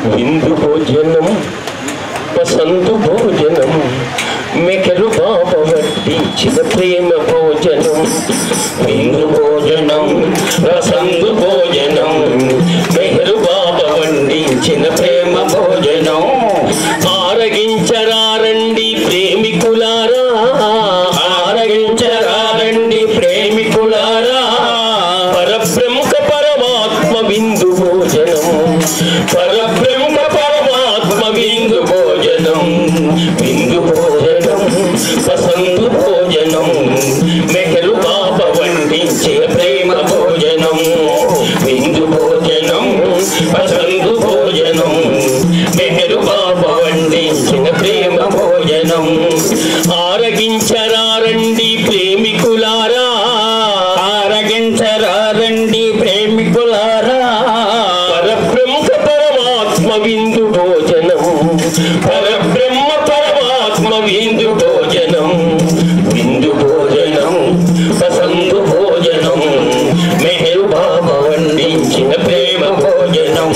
విందు భోజనం పసందు భోజనం మెకరు బాబ వడ్డించిన ప్రేమ భోజనం విందు భోజనం రసందు భోజనం మెహరు బాబ వడ్డించిన ప్రేమ భోజనం ఆరగించరారండి ప్రేమికులారా ఆరగించరారండి ప్రేమికులారా పరబ్రహ్మ పరమాత్మ విందు భోజనం పరబ్రహ్మ పరమాత్మ విందు భోజనం విందు భోజనం పసందు భోజనం మెహరు బాబ వండించే ప్రేమ భోజనం విందు భోజనం పసందు భోజనం మెహరు బాబ వండించిన ప్రేమ భోజనం ఆరగించరారండి ప్రేమికులారా ఆరగించరారండి ప్రేమికులారా పరబ్రహ్మ పరమాత్మ విందు భోజనం పరబ్రహ్మ పరమాత్మ విందు భోజనం విందు భోజనం పసందు భోజనం మెహరు బాబ వండించిన ప్రేమ భోజనం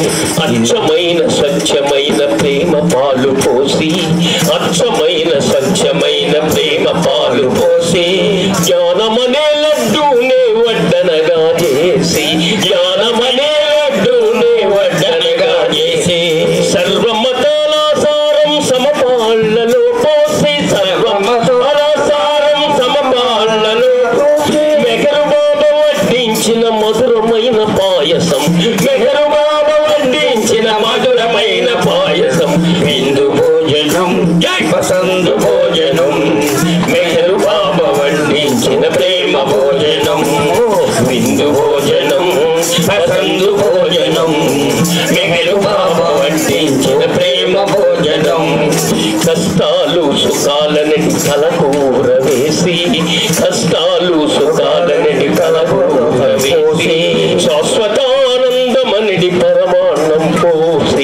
అచ్చమైన స్వచ్ఛమైన ప్రేమ పాలు పోసి అచ్చమైన స్వచ్ఛమైన ప్రేమ పాలు పోసి జ్ఞానమనే లడ్డూనే వడ్డనగా చేసి జ్ఞానమనే లడ్డూనే వడ్డనగా చేసి సర్వమతాల సారం సమపాళ్ళలో పోసి సర్వమతాల సారం సమపాళ్ళలో పోసి మెహరు బాబ వడ్డించిన మధురమైన పాయసం మెహరు బాబ వడ్డించిన మధురమైన పాయసం విందు భోజనం జై వసంతు భోజనం మెహరు బాబ వడ్డించిన ప్రేమ భోజనం విందు భోజనం వసంతు భోజనం మెహరు బాబ వడ్డించిన ప్రేమ భోజనం కష్టాలు సుఖాలనటి కలకూర వేసి కష్టాలు సుఖాలనటి కలకూర వేసి శాశ్వతానందమనిడి పరమాన్నం పోసి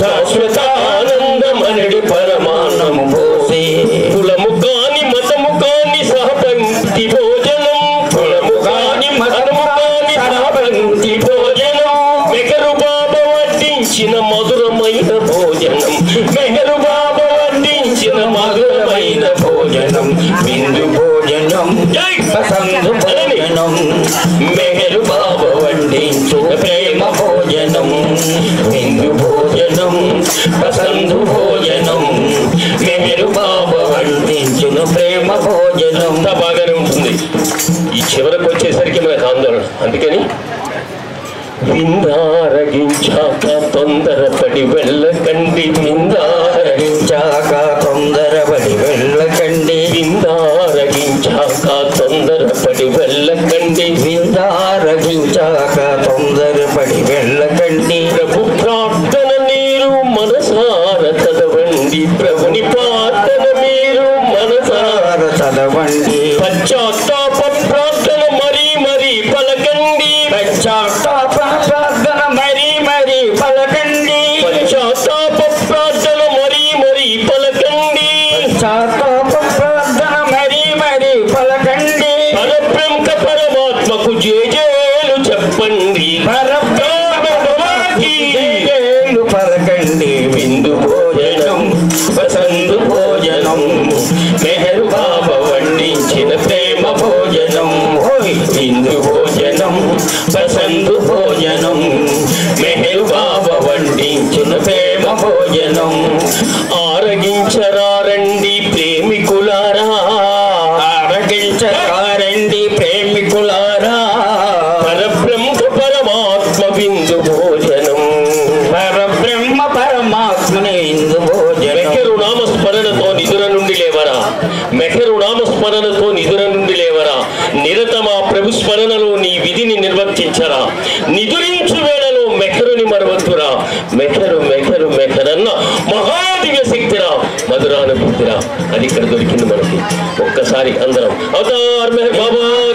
శాశ్వతానందమనిడి పరమాన్నం పోసి కులము కాని మతము కాని సహపంక్తి భోజనం కులము కాని మతము కాని సహపంక్తి భోజనం మెహరు బాబ వడ్డించిన మధురమైన భోజనం మెహరు బాబ వడ్డించిన మధురమైన భోజనం బిందు భోజనం జై పసందు భోజనం మెహరు బాబ వడ్డించిన ప్రేమ భోజనం బిందు భోజనం పసందు భోజనం మెహరు బాబ వడ్డించిన ప్రేమ భోజనం అంతా బాగానే ఉంటుంది ఈ చివరకు వచ్చేసరికి మనకు ఆందోళన అందుకని విందారగించాక తొందరపడి వెళ్ళకండి విందారగించాక చాక తొందరపడి వెళ్ళకండి విందారగించాక తొందరపడి వెళ్ళకండి విందారగించాక తొందరపడి వెళ్ళకండి ప్రభు ప్రార్థన మీరు మనసార చదవండి ప్రభుని ప్రార్థన మీరు మనసార చదవండి పశ్చాత్తాప ప్రార్థన మరీ మరీ పలకండి పశ్చాత్తాప ప్రార్థన మరీ మరీ పలకండి పశ్చాత్తాప ప్రార్థన మరీ మరీ పలకండి పశ్చాత్తాప ప్రార్థన మరీ మరీ పలకండి పరబ్రహ్మ పరమాత్మకు జేజేలు చెప్పండి పరబ్రహ్మకి జయలు పలకండి విందు భోజనం వసంతు భోజనం మెహరు బాబ వండించిన ప్రేమ భోజనం ఓయ్ విందు భోజనం వసంతు భోజనం మెహరు బాబ వండించిన ప్రేమ భోజనం ఆరగించరారండి ప్రేమికులారా ఆరగించరండి ప్రేమికులారా పరబ్రహ్మ పరమాత్మ విందు భోజనం పరబ్రహ్మ పరమాత్మని ఇందు భోజనం మెహరు నామస్మరణతో నిధుల నుండి లేవరా మెహరు నామస్మరణతో నిధుల నుండి లేవరా నిరతమా ప్రభు స్మరణలో నీ విధిని నిర్వర్తించరా నిదురించు వేళలో మెహరుని మరవద్దురా మెహరు మెహరు మెహరన్న మహాదివ్య శక్తిరా మధురానుభూతిరా అది ఇక్కడ దొరికింది మనకి ఒక్కసారి అందరం అవతార్ మెహర్ బాబా